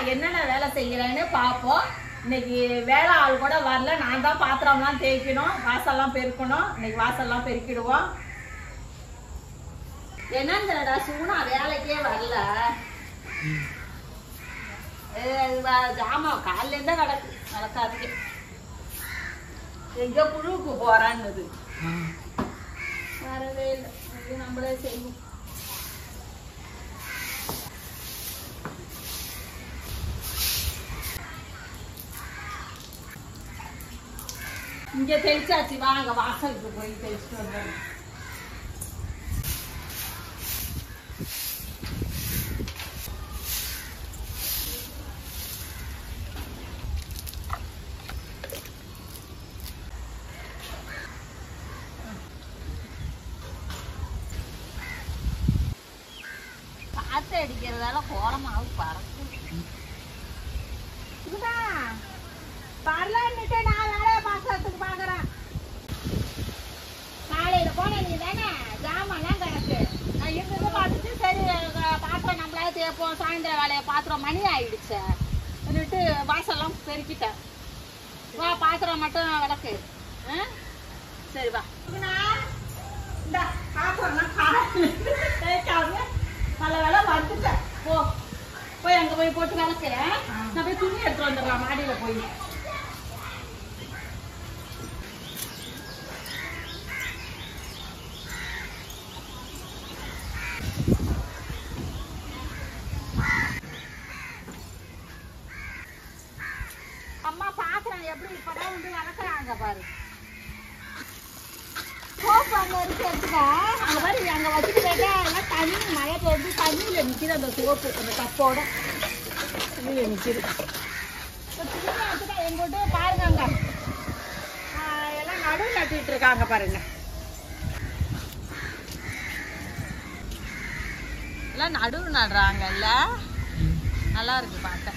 என்னென்ன வேலை செய்யறேன்னு பார்ப்போம் இன்னைக்கு வேலை ஆள் கூட வரல நான் தான் பாத்திரம்லாம் தேய்க்கணும் வாசல்லாம் பெருக்கணும் இன்னைக்கு வாசல்லாம் பெருக்கிடுவோம் என்னன்னு தெரியலடா சூனா வேலைக்கே வரல ஏய், வ- ஜாமா காலையில இருந்தா கிடக்கு நடக்காதுக்கு எங்க புழுவுக்கு போறான்னுது வரவே இல்லை இது நம்மளே செய்வோம் இங்க தெளிச்சாச்சு வாங்க வாசலுக்கு போய் தெளிச்சுட்டு வந்துடுறோம் காத்து அடிக்கிறதால கோலமாவு பறக்கும் இதுதான் வரலன்னுட்டு நான் வேலையை பார்க்கறதுக்கு பார்க்குறேன் காலையில் போன நீ தானே ஜாமான்லாம் கிடக்கு நான் இருந்து பார்த்துட்டு சரி அஹ், பாத்திரம் நம்மளால தேய்ப்போம் சாயந்தரம் வேலையை பாத்திரம் மணி ஆயிடுச்சு എന്നിട്ട് வாசல்லாம் பெருக்கிட்டேன் வா பாத்திரம் மட்டும் விளக்கு ஆ? சரி வா இந்த பாத்திரம்லாம் காலையில் தேய்க்காம நல்ல வேலை வந்துட்டேன் போ போய் அங்க போய் போட்டு விளக்கு நான் போய் துணி எடுத்து வந்துடுறேன் மாடியில போய் அம்மா பாக்குறேன் எப்படி இப்பதான் வந்து வளர்க்குறாங்க பாரு சோப்பு அங்க இருக்கு எடுத்துக்க அங்க பாரு அங்க வச்சுட்டு போயிட்டா எல்லாம் தண்ணி மழை பெய்து தண்ணியில நிக்குது அந்த சோப்பு அந்த கப்போட தண்ணியில நிக்குது இப்ப துணி எடுத்துட்டா எங்கிட்ட பாருங்க அங்க ஆ, எல்லாம் நடுவு நட்டுட்டு இருக்காங்க பாருங்க எல்லாம் நடுவு நடுறாங்கல்ல நல்லா இருக்கு பார்க்க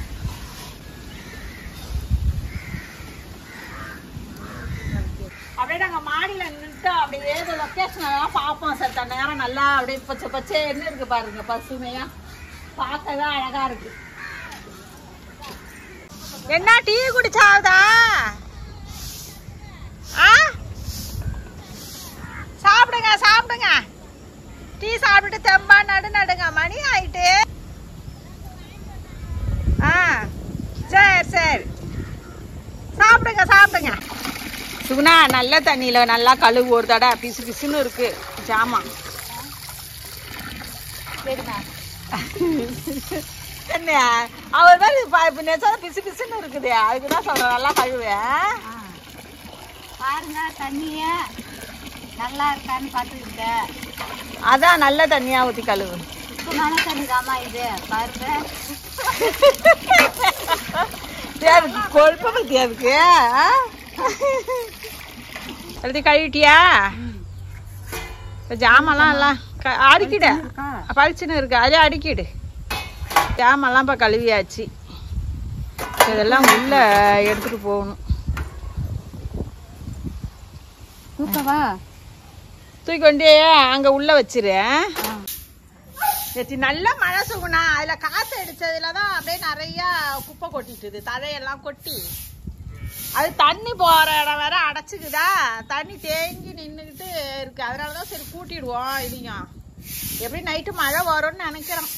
அப்படியே நாங்க மாடியில நின்றுட்டு அப்படியே லொக்கேஷன் எல்லாம் பார்ப்போம் செத்த நேரம் நல்லா அப்படியே பச்சை பச்சை என்ன இருக்கு பாருங்க பசுமையா பார்க்கவே அழகா இருக்கு என்ன டீ குடிச்சாவுதா ஆ சாப்பிடுங்க சாப்பிடுங்க டீ சாப்பிட்டுட்டு தெம்பா நடு நடுங்க மணி ஆயிட்டு ஆ சரி சரி சாப்பிடுங்க சாப்பிடுங்க சுகுணா நல்ல தண்ணியில நல்லா கழுவு ஒரு தடவை பிசு பிசுன்னு இருக்கு ஜாமான் என்ன அவர் மாதிரி ப- இப்ப நெச்சாலும் பிசு பிசுன்னு இருக்குது அதுக்கு தான் சொல்றேன் நல்லா கழுவேன் பாருங்க தண்ணிய நல்லா இருக்கான்னு பார்த்துக்கிட்ட அதான் நல்ல தண்ணியா ஊத்தி கழுவு சுத்தமான தண்ணி தாமா இது பாருங்க தேவைக்கு கொழுப்ப பத்தி அதுக்கு ஆ? எல்லாத்தையும் கழுவிட்டியா இப்ப ஜாமான்லாம் எல்லாம் க- அடுக்கிடு பளிச்சுன்னு இருக்கு அதே அடுக்கிடு ஜாமான்லாம் இப்போ கழுவியாச்சு இதெல்லாம் உள்ள எடுத்துட்டு போகணும் ஊத்தவா தூக்கி கொண்டே அங்க உள்ள வச்சிரு நேற்று நல்ல மழை சுகுணா அதுல காத்து அடிச்சதுல தான் அப்படியே நிறைய குப்பை கொட்டிட்டுது தழையெல்லாம் கொட்டி அது தண்ணி போற இடம் வேற அடைச்சுக்குதா தண்ணி தேங்கி நின்றுக்கிட்டு இருக்கு அதனாலதான் சரி கூட்டிடுவோம் இதையும் எப்படி நைட்டு மழை வரும்னு நினைக்கிறோம்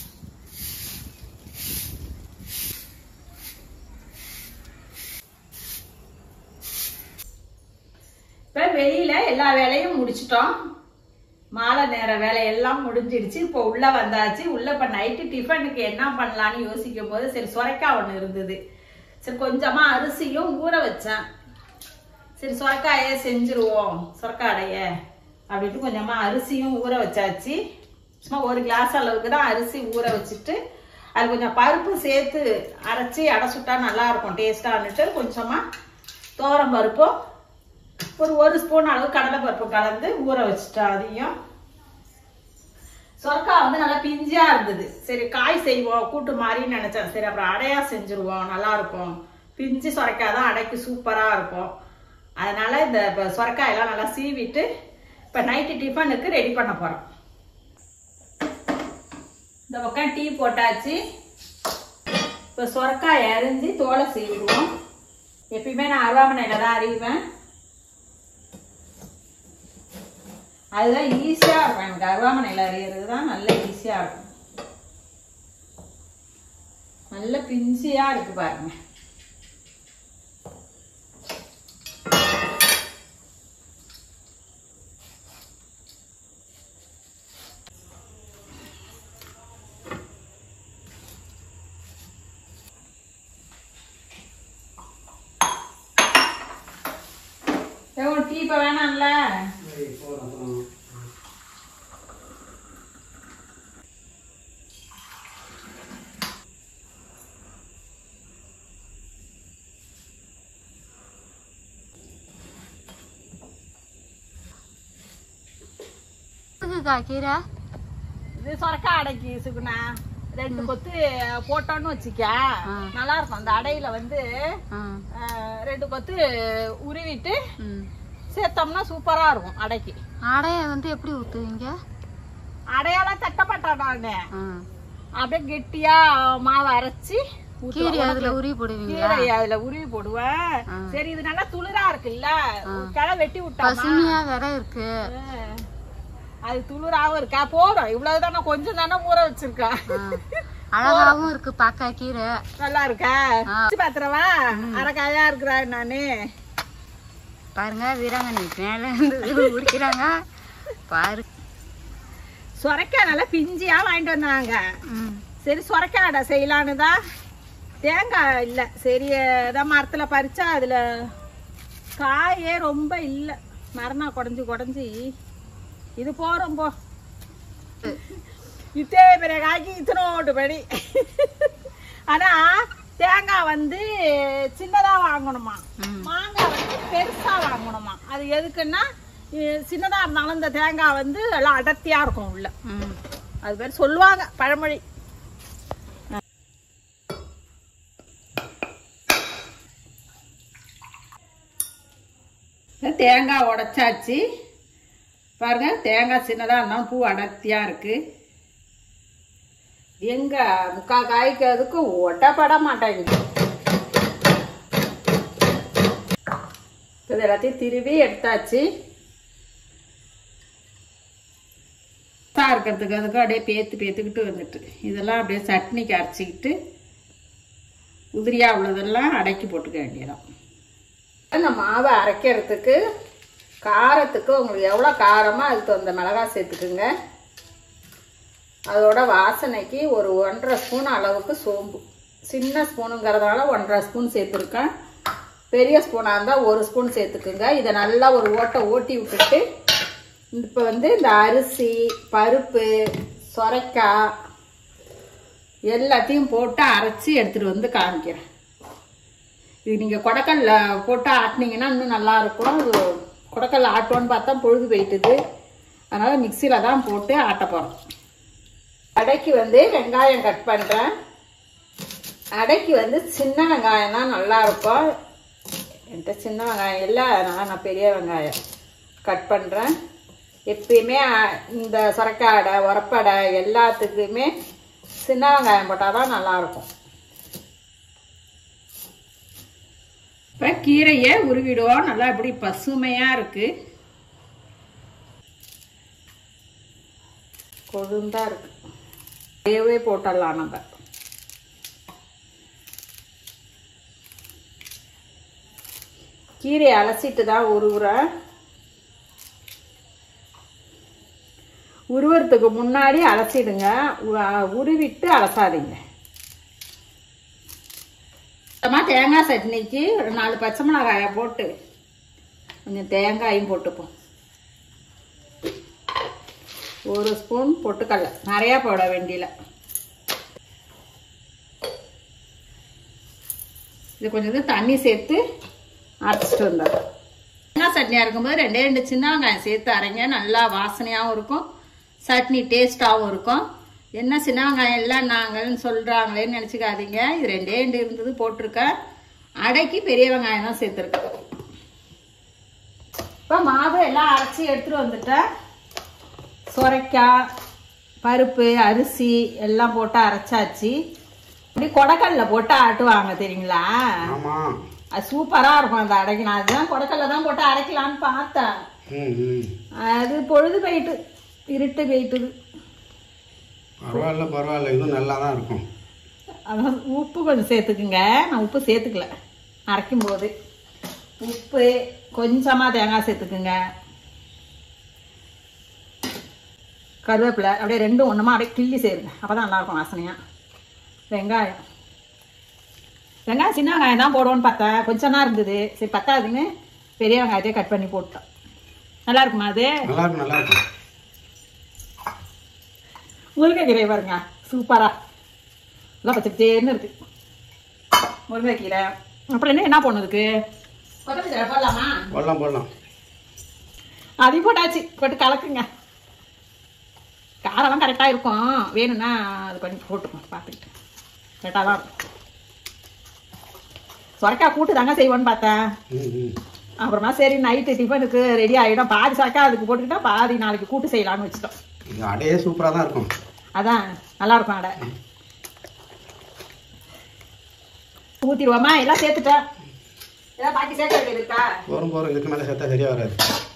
இப்போ வெளியில எல்லா வேலையும் முடிச்சிட்டோம் மாலை நேர வேலை எல்லாம் முடிஞ்சிடுச்சு இப்போ உள்ள வந்தாச்சு உள்ள இப்ப நைட்டு டிஃபனுக்கு என்ன பண்ணலாம்னு யோசிக்கும் போது சரி சுரைக்காய் ஒண்ணு இருந்தது சரி கொஞ்சமா அரிசியும் ஊற வச்சேன் சரி சுரைக்காயே செஞ்சிருவோம் சுரக்காய் அடைய அப்படின்ட்டு கொஞ்சமா அரிசியும் ஊற வச்சாச்சு சும்மா ஒரு கிளாஸ் அளவுக்கு தான் அரிசி ஊற வச்சுட்டு அது கொஞ்சம் பருப்பு சேர்த்து அரைச்சி அடை சுட்டா நல்லா இருக்கும் டேஸ்டான்னுட்டு கொஞ்சமா துவரம் பருப்பும் ஒரு ஒரு ஸ்பூன் அளவு கடலை பருப்பு கலந்து ஊற வச்சுட்டேன் அதையும் சொரக்காய் வந்து நல்லா பிஞ்சியா இருந்தது சரி காய் செய்வோம் கூட்டு மாதிரின்னு நினைச்சேன் சரி அப்புறம் அடையா செஞ்சுருவோம் நல்லா இருக்கும் பிஞ்சு சொரக்காய் தான் அடைக்கு சூப்பரா இருக்கும் அதனால இந்த இப்போ சொரக்காய் எல்லாம் நல்லா சீவிட்டு இப்போ நைட்டு டிஃபனுக்கு ரெடி பண்ண போறோம் இந்த பக்கம் டீ போட்டாச்சு இப்போ சொரக்காய் அரிஞ்சு தோலை செய்விடுவோம் எப்பயுமே நான் அருவாமனையில் தான் அறிவேன் அதுதான் ஈஸியாக இருக்கும் எனக்கு அருவாமனையில் அறியறது தான் நல்ல ஈஸியாக இருக்கும் நல்ல பிஞ்சியாக இருக்கு பாருங்க ஒரு டீ இப்போ வேணாம்ல இருக்குக்கா கீரை இது சொரக்கா அடைக்கு சுகுணா ரெண்டு கொத்து போட்டோன்னு வச்சுக்க ஆ. நல்லா இருக்கும் அந்த அடையில வந்து ஆ அஹ், ரெண்டு கொத்து உருவிட்டு ம் சேர்த்தோம்னா சூப்பரா இருக்கும் அடைக்கு அடைய வந்து எப்படி ஊற்றுவீங்க அடையாளம் தட்டப்பட்டேன் நானு ஆ அப்படியே கெட்டியா மாவை அரைச்சி ஊத்துவேன். கீரை அதில் உருவி போடுவீங்களா கீரை அதுல உருவி போடுவேன் ஆ. சரி இது நல்லா துளிரா இருக்குல்ல கிளை வெட்டி விட்டாமா பசுமையா வேற இருக்கு ஆ. அது துளிராவும் இருக்கா போறோம் இவ்வளவு தானே கொஞ்சம் தானே ஊற வச்சிருக்கா ஆ. அழகாவும் இருக்கு பார்க்க கீரை நல்லா இருக்கா ஆ. பாத்திரவா அரைக்காயா இருக்கிறா நானு பாருங்க வீராங்கண்ணி மேல இருந்து உரிக்கிறாங்க பாரு சொரைக்காய் நல்லா பிஞ்சியா வாங்கிட்டு வந்தாங்க ம் சரி சொரைக்காய் அடை செய்யலான்னு தான் தேங்காய் இல்லை சரி ஏதாவது மரத்துல பறிச்சா அதுல காயே ரொம்ப இல்லை மரணா குடஞ்சி குடஞ்சி இது போறோம் போ இத்தே பெரிய காய்க்கு இத்தனோட்டு படி ஆனா தேங்காய் வந்து சின்னதா வாங்கணுமா ம். மாங்காய் வந்து பெருசா வாங்கணுமா அது எதுக்குன்னா இ- சின்னதா இருந்தாலும் இந்த தேங்காய் வந்து எல்லாம் அடர்த்தியா இருக்கும் உள்ள ம் அது பேர் சொல்லுவாங்க பழமொழி தேங்காய் உடைச்சாச்சு பாருங்க தேங்காய் சின்னதாக இருந்தாலும் பூ அடர்த்தியாக இருக்கு எங்க முக்கா காய்க்கிறதுக்கு ஒட்டப்பட மாட்டேங்குது இது எல்லாத்தையும் திருவி எடுத்தாச்சு பெருசாக இருக்கிறதுக்கு அதுக்கும் அப்படியே பேத்து பேத்துக்கிட்டு வந்துட்டு இதெல்லாம் அப்படியே சட்னிக்கு அரைச்சிக்கிட்டு உதிரியா உள்ளதெல்லாம் அடக்கி போட்டுக்க வேண்டியதான் இந்த மாவை அரைக்கிறதுக்கு காரத்துக்கு உங்களுக்கு எவ்வளோ காரமாக அதுக்கு தகுந்த மிளகாய் சேர்த்துக்குங்க அதோட வாசனைக்கு ஒரு ஒன்றரை ஸ்பூன் அளவுக்கு சோம்பு சின்ன ஸ்பூனுங்கிறதுனால ஒன்றரை ஸ்பூன் சேர்த்துருக்கேன் பெரிய ஸ்பூனாக இருந்தால் ஒரு ஸ்பூன் சேர்த்துக்குங்க இதை நல்லா ஒரு ஓட்டை ஓட்டி விட்டுட்டு இப்போ வந்து இந்த அரிசி பருப்பு சொரைக்காய் எல்லாத்தையும் போட்டு அரைச்சி எடுத்துகிட்டு வந்து காமிக்கிறேன் இது நீங்கள் கொடக்கல்ல போட்டு ஆட்டினீங்கன்னா இன்னும் நல்லா இருக்கும் இது கொடக்கல்ல ஆட்டோன்னு பார்த்தா பொழுது போயிட்டுது அதனால் மிக்சியில் தான் போட்டு ஆட்ட போகிறோம் அடைக்கு வந்து வெங்காயம் கட் பண்ணுறேன் அடைக்கு வந்து சின்ன வெங்காயம் தான் நல்லா இருக்கும் என்கிட்ட சின்ன வெங்காயம் இல்லை அதனால் நான் பெரிய வெங்காயம் கட் பண்ணுறேன் எப்பயுமே அ- இந்த சொரக்காய் அடை உரப்படை எல்லாத்துக்குமே சின்ன வெங்காயம் போட்டால் தான் நல்லாயிருக்கும் இப்போ கீரையை உருவிடுவோம் நல்லா இப்படி பசுமையாக இருக்குது கொழுந்தா இருக்கு வேவே போட்டுடலாம் நம்ம கீரையை அலசிட்டு தான் உருவுறேன் உருவறதுக்கு முன்னாடி அலசிடுங்க உ- உருவிட்டு அலசாதீங்க சுத்தமாக தேங்காய் சட்னிக்கு ஒரு நாலு பச்சை மிளகாயை போட்டு கொஞ்சம் தேங்காயும் போட்டுப்போம் ஒரு ஸ்பூன் பொட்டுக்கடலை நிறையா போட வேண்டியல இது கொஞ்சம் இது தண்ணி சேர்த்து அரைச்சிட்டு வந்தோம் தேங்காய் சட்னியாக இருக்கும்போது ரெண்டே ரெண்டு சின்ன வெங்காயம் சேர்த்து அரைங்க நல்லா வாசனையாகவும் இருக்கும் சட்னி டேஸ்ட்டாகவும் இருக்கும் என்ன சின்ன வெங்காயம் எல்லாம் நாங்கள்னு சொல்கிறாங்களேன்னு நினச்சிக்காதீங்க இது ரெண்டே ரெண்டு இருந்தது போட்டிருக்கேன் அடைக்கு பெரிய வெங்காயம் தான் சேர்த்துருக்கேன் இப்போ மாவு எல்லாம் அரைச்சி எடுத்துகிட்டு வந்துட்டேன் சுரைக்காய் பருப்பு அரிசி எல்லாம் போட்டு அரைச்சாச்சு இப்படி கொடக்கல்ல போட்டு ஆட்டுவாங்க தெரியுங்களா ஆமா அது சூப்பரா இருக்கும் அந்த அடைக்கு நான் அதுதான் கொடக்கல்ல தான் போட்டு அரைக்கலான்னு பார்த்தேன் ம் ம் அது பொழுது போயிட்டு இருட்டு போயிட்டுது பரவாயில்ல பரவாயில்ல இதுவும் நல்லா தான் இருக்கும் அதான் உப்பு கொஞ்சம் சேர்த்துக்குங்க நான் உப்பு சேர்த்துக்கல அரைக்கும் போது உப்பு கொஞ்சமாக தேங்காய் சேர்த்துக்குங்க கருவேப்பிலை அப்படியே ரெண்டும் ஒன்றுமா அப்படியே கிள்ளி சேருங்க அப்போ தான் நல்லாயிருக்கும் வாசனையாக வெங்காயம் வெங்காயம் சின்ன வெங்காயம் தான் போடுவோன்னு பார்த்தேன் கொஞ்சம் தான் இருந்தது சரி பத்தாதுன்னு பெரிய வெங்காயத்தையே கட் பண்ணி போட்டோம் நல்லா இருக்குமா அது நல்லா இருக்கும் நல்லா இருக்கும் முருங்கைக்கீரை பாருங்க சூப்பரா எல்லாம் பச்சை பச்சேன்னு இருக்கு முருங்கைக்கீரை அப்புறம் என்ன என்ன பண்ணுறதுக்கு கொத்தமல்லி தழை போடலாமா போடலாம் போடலாம் அதையும் போட்டாச்சு போட்டு கலக்குங்க காரெல்லாம் கரெக்டாக இருக்கும் வேணும்னா அது பண்ணி போட்டுக்கோங்க பார்த்துக்கிட்டு கரெக்டாக தான் இருக்கும் சொரக்காய் கூட்டு தாங்க செய்வோன்னு பார்த்தேன் ம் ம் அப்புறமா சரி நைட்டு டிஃபனுக்கு ரெடி ஆகிடும் பாதி சொரக்காய் அதுக்கு போட்டுக்கிட்டா பாதி நாளைக்கு கூட்டு செய்யலாம்னு வச்சுட்டோம் இது அடையே சூப்பராக தான் இருக்கும் அதான் நல்லா இருக்கும் அடை ஊத்திடுவோமா எல்லாம் சேர்த்துட்டேன் ஏதாவது பாக்கி சேர்க்க வேண்டியது இருக்கா போகிறோம் போகிறோம் இதுக்கு மேலே சேர்த்தா சரியாக வராது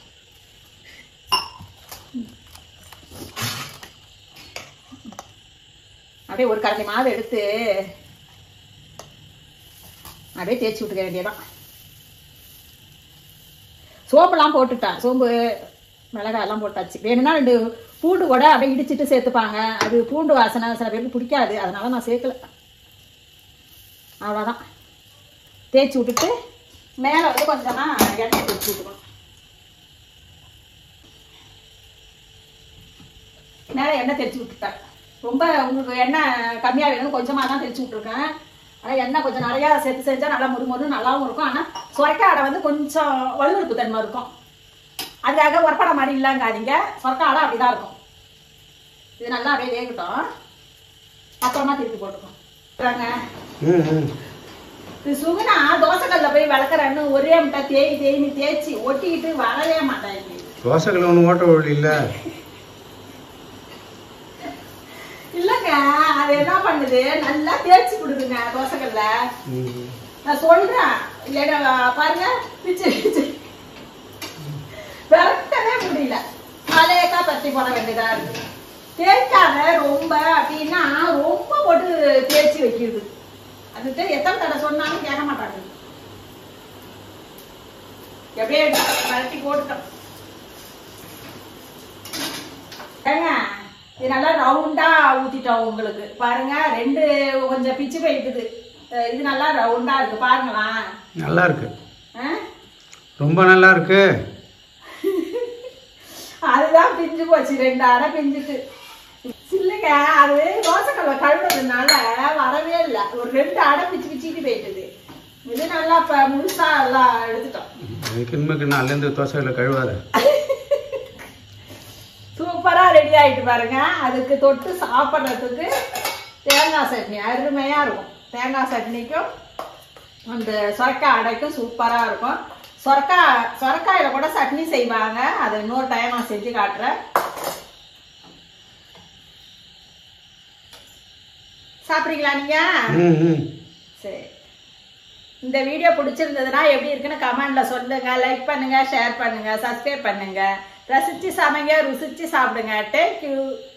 அப்படியே ஒரு கரண்டி மாவு எடுத்து அப்படியே தேய்ச்சி விட்டுக்க வேண்டியதான் சோம்புலாம் போட்டுட்டேன் சோம்பு மிளகாய் எல்லாம் போட்டாச்சு வேணும்னா ரெண்டு பூண்டு கூட அப்படியே இடிச்சிட்டு சேர்த்துப்பாங்க அது பூண்டு வாசனை சில பேருக்கு பிடிக்காது அதனால நான் சேர்க்கல அவ்வளோதான் தேய்ச்சி விட்டுட்டு மேலே வந்து கொஞ்சமா எண்ணெய் தேய்ச்சி விட்டுக்கணும் மேலே எண்ணெய் தேய்ச்சி விட்டுட்டேன் ரொம்ப உங்களுக்கு எண்ணெய் கம்மியாக வேணும் கொஞ்சமாக தான் தேய்ச்சி விட்ருக்கேன் ஆனால் எண்ணெய் கொஞ்சம் நிறையா சேர்த்து செஞ்சால் நல்லா முறு முறுன்னு நல்லாவும் இருக்கும் ஆனால் சுரைக்காய் அடை வந்து கொஞ்சம் வலுவழுப்பு தன்மை இருக்கும் அதுக்காக ஒரப்படை மாதிரி இல்லைங்காதீங்க சுரக்காய் அடை அப்படி தான் இருக்கும் இது நல்லா அப்படியே வேகட்டும் அப்புறமா திருப்பி போட்டுக்கோங்க பாருங்க, ம் ம் இது சுகுனா தோசைக்கல்ல போய் வளர்க்குறேன்னு ஒரே முட்டை தேய் தேய்னு தேய்ச்சி ஒட்டிக்கிட்டு வரவே மாட்டாங்க தோசைகள் ஒன்றும் ஓட்ட வழி இல்லை இல்லைங்க அது என்ன பண்ணுது நல்லா தேய்ச்சி கொடுக்குங்க தோசைக்கல்ல ம் நான் சொல்றேன் இல்லைன்னா பாருங்க பிச்சு பிச்சு விரட்டவே முடியல அலேக்கா தட்டி போட வேண்டியதா இருக்கு தேய்க்காம ரொம்ப அப்படின்னா ரொம்ப போட்டு தேய்ச்சி வைக்கிறது அதுக்கு எத்தனை தடவை சொன்னாலும் கேட்க மாட்டாங்க எப்படியே விரட்டி போட்டுட்டோம் ஏங்க இது நல்லா ரவுண்டா ஊத்திட்டோம் உங்களுக்கு பாருங்க ரெண்டு கொஞ்சம் பிச்சு போயிட்டுது அஹ் இது நல்லா ரவுண்டா இருக்கு பாருங்களா நல்லா இருக்கு ஆ? ரொம்ப நல்லா இருக்கு அதுதான் பிஞ்சு போச்சு ரெண்டு அரை பிஞ்சுட்டு இல்லைங்க அது தோசைக்கல்ல கழுவுறதுனால வரவே இல்லை ஒரு ரெண்டு அடை பிச்சு பிச்சுட்டு போயிட்டுது இது நல்லா இப்ப முழுசா எல்லாம் எடுத்துட்டோம் கிண்மைக்கு நாலுலேருந்து தோசைகளை கழுவாத சூப்பரா ரெடி ஆயிட்டு பாருங்க அதுக்கு தொட்டு சாப்பிட்றதுக்கு தேங்காய் சட்னி அருமையா இருக்கும் தேங்காய் சட்னிக்கும் அந்த சொரக்காய் அடைக்கும் சூப்பரா இருக்கும் சொரக்காய் சொரக்காயில கூட சட்னி செய்வாங்க அது இன்னொரு டைம் நான் செஞ்சு காட்டுறேன் சாப்பிட்றீங்களா நீங்க ம் ம் சரி இந்த வீடியோ பிடிச்சிருந்ததுன்னா எப்படி இருக்குன்னு கமெண்ட்ல சொல்லுங்க லைக் பண்ணுங்க ஷேர் பண்ணுங்க சப்ஸ்கிரைப் பண்ணுங்க ரசிச்சு சமைங்க ருசிச்சு சாப்பிடுங்க தேங்க்யூ